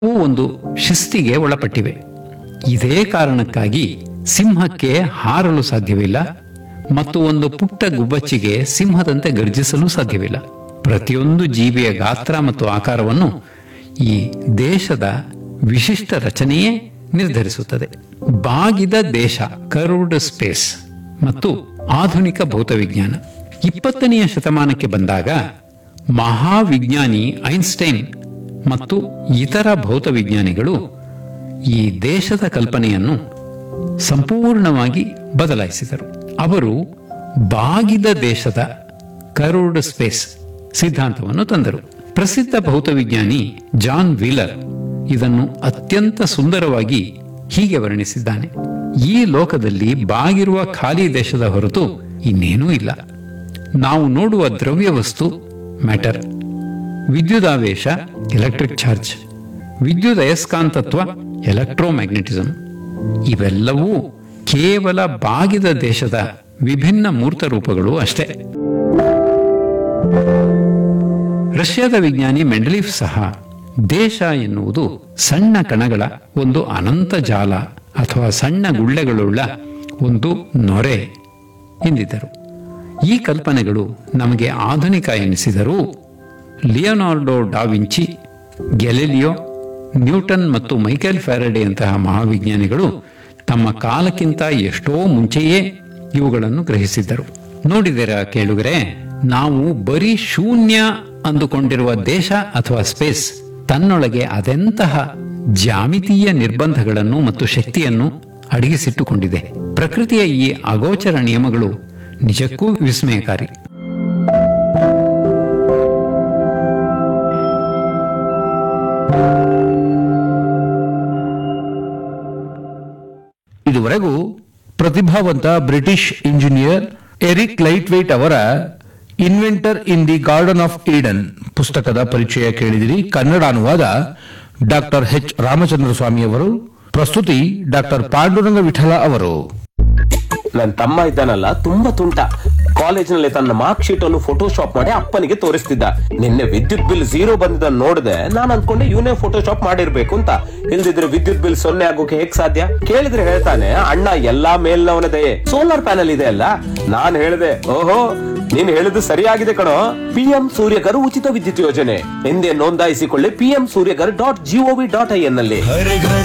ಅವು ಒಂದು ಶಿಸ್ತಿಗೆ ಒಳಪಟ್ಟಿವೆ ಇದೇ ಕಾರಣಕ್ಕಾಗಿ ಸಿಂಹಕ್ಕೆ ಹಾರಲು ಸಾಧ್ಯವಿಲ್ಲ ಮತ್ತು ಒಂದು ಪುಟ್ಟ ಗುಬ್ಬಚ್ಚಿಗೆ ಸಿಂಹದಂತೆ ಗರ್ಜಿಸಲು ಸಾಧ್ಯವಿಲ್ಲ ಪ್ರತಿಯೊಂದು ಜೀವಿಯ ಗಾತ್ರ ಮತ್ತು ಆಕಾರವನ್ನು ಈ ದೇಶದ ವಿಶಿಷ್ಟ ರಚನೆಯೇ ನಿರ್ಧರಿಸುತ್ತದೆ ಬಾಗಿದ ದೇಶ ಕರ್ವ್ಡ್ ಸ್ಪೇಸ್ ಮತ್ತು ಆಧುನಿಕ ಭೌತವಿಜ್ಞಾನ ಇಪ್ಪತ್ತನೆಯ ಶತಮಾನಕ್ಕೆ ಬಂದಾಗ ಮಹಾವಿಜ್ಞಾನಿ ಐನ್ಸ್ಟೈನ್ ಮತ್ತು ಇತರ ಭೌತವಿಜ್ಞಾನಿಗಳು ಈ ದೇಶದ ಕಲ್ಪನೆಯನ್ನು ಸಂಪೂರ್ಣವಾಗಿ ಬದಲಾಯಿಸಿದರು ಅವರು ಬಾಗಿದ ದೇಶದ ಕರ್ವ್ಡ್ ಸ್ಪೇಸ್ ಸಿದ್ಧಾಂತವನ್ನು ತಂದರು ಪ್ರಸಿದ್ಧ ಭೌತವಿಜ್ಞಾನಿ ಜಾನ್ ವೀಲರ್ ಇದನ್ನು ಅತ್ಯಂತ ಸುಂದರವಾಗಿ ಹೀಗೆ ವರ್ಣಿಸಿದ್ದಾನೆ ಈ ಲೋಕದಲ್ಲಿ ಬಾಗಿರುವ ಖಾಲಿ ದೇಶದ ಹೊರತು ಇನ್ನೇನೂ ಇಲ್ಲ ನಾವು ನೋಡುವ ದ್ರವ್ಯ ವಸ್ತು ಮ್ಯಾಟರ್ ವಿದ್ಯುದಾವೇಶ ಎಲೆಕ್ಟ್ರಿಕ್ ಚಾರ್ಜ್ ವಿದ್ಯುತ್ ಅಯಸ್ಕಾಂತತ್ವ ಎಲೆಕ್ಟ್ರೋಮ್ಯಾಗ್ನೆಟಿಸಮ್ ಇವೆಲ್ಲವೂ ಕೇವಲ ಬಾಗಿದ ದೇಶದ ವಿಭಿನ್ನ ಮೂರ್ತ ರೂಪಗಳು ಅಷ್ಟೇ ರಷ್ಯಾದ ವಿಜ್ಞಾನಿ ಮೆಂಡಲೀಫ್ ಸಹ ದೇಶ ಎನ್ನುವುದು ಸಣ್ಣ ಕಣಗಳ ಒಂದು ಅನಂತ ಜಾಲ ಅಥವಾ ಸಣ್ಣ ಗುಳ್ಳೆಗಳುಳ್ಳ ಒಂದು ನೊರೆ ಎಂದಿದ್ದರು ಈ ಕಲ್ಪನೆಗಳು ನಮಗೆ ಆಧುನಿಕ ಎನಿಸಿದರೂ ಲಿಯೋನಾರ್ಡೋ ಡಾವಿಂಚಿ ಗೆಲೆಲಿಯೋ ನ್ಯೂಟನ್ ಮತ್ತು ಮೈಕೆಲ್ ಫ್ಯಾರಡೆಯಂತಹ ಮಹಾವಿಜ್ಞಾನಿಗಳು ತಮ್ಮ ಕಾಲಕ್ಕಿಂತ ಎಷ್ಟೋ ಮುಂಚೆಯೇ ಇವುಗಳನ್ನು ಗ್ರಹಿಸಿದ್ದರು ನೋಡಿದಿರ ಕೇಳುಗರೆ ನಾವು ಬರೀ ಶೂನ್ಯ ಅಂದುಕೊಂಡಿರುವ ದೇಶ ಅಥವಾ ಸ್ಪೇಸ್ ತನ್ನೊಳಗೆ ಅದೆಂತಹ ಜಾಮಿತೀಯ ನಿರ್ಬಂಧಗಳನ್ನು ಮತ್ತು ಶಕ್ತಿಯನ್ನು ಅಡಗಿಸಿಟ್ಟುಕೊಂಡಿದೆ ಪ್ರಕೃತಿಯ ಈ ಅಗೋಚರ ನಿಯಮಗಳು ನಿಜಕ್ಕೂ ವಿಸ್ಮಯಕಾರಿ ಇದುವರೆಗೂ ಪ್ರತಿಭಾವಂತ British engineer Eric Laithwaite ಅವರ inventor in the garden of Eden ಪುಸ್ತಕದ ಪರಿಚಯ ಕೇಳಿದಿರಿ ಕನ್ನಡ ಅನುವಾದ ಡಾಕ್ಟರ್ ಎಚ್ ರಾಮಚಂದ್ರ ಸ್ವಾಮಿ ಅವರು ಪ್ರಸ್ತುತಿ ಡಾಕ್ಟರ್ ಪಾಂಡುರಂಗ ವಿಠಲ ಅವರು ನನ್ ತಮ್ಮ ಇದ್ದಾನಲ್ಲ ತುಂಬಾ ತುಂಟ ಕಾಲೇಜಿನಲ್ಲಿ ತನ್ನ ಮಾರ್ಕ್ ಶೀಟ್ ಅನ್ನು ಫೋಟೋಶಾಪ್ ಮಾಡಿ ಅಪ್ಪನಿಗೆ ತೋರಿಸ್ತಿದ್ದ ನಿನ್ನೆ ವಿದ್ಯುತ್ ಬಿಲ್ ಝೀರೋ ಬಂದಿದ್ದ ನೋಡಿದೆ ನಾನ್ ಅನ್ಕೊಂಡೆ ಇವನೇ ಫೋಟೋಶಾಪ್ ಮಾಡಿರ್ಬೇಕು ಅಂತ ಇಲ್ದಿದ್ರೆ ವಿದ್ಯುತ್ ಬಿಲ್ ಸೊನ್ನೆ ಆಗೋಕೆ ಹೇಗ್ ಸಾಧ್ಯ ಕೇಳಿದ್ರೆ ಹೇಳ್ತಾನೆ ಅಣ್ಣ ಎಲ್ಲಾ ಮೇಲ್ನವನ ದಯೆ ಸೋಲಾರ್ ಪ್ಯಾನಲ್ ಇದೆ ಅಲ್ಲ ನಾನ್ ಹೇಳಿದೆ ಓಹೋ ನೀನ್ ಹೇಳಿದ್ದು ಸರಿಯಾಗಿದೆ ಕಣೋ ಪಿಎಂ ಸೂರ್ಯಕರ್ ಉಚಿತ ವಿದ್ಯುತ್ ಯೋಜನೆ ಎಂದೇ ನೋಂದಾಯಿಸಿಕೊಳ್ಳಿ PM Suryaghar dot GOV dot I N ನಲ್ಲಿ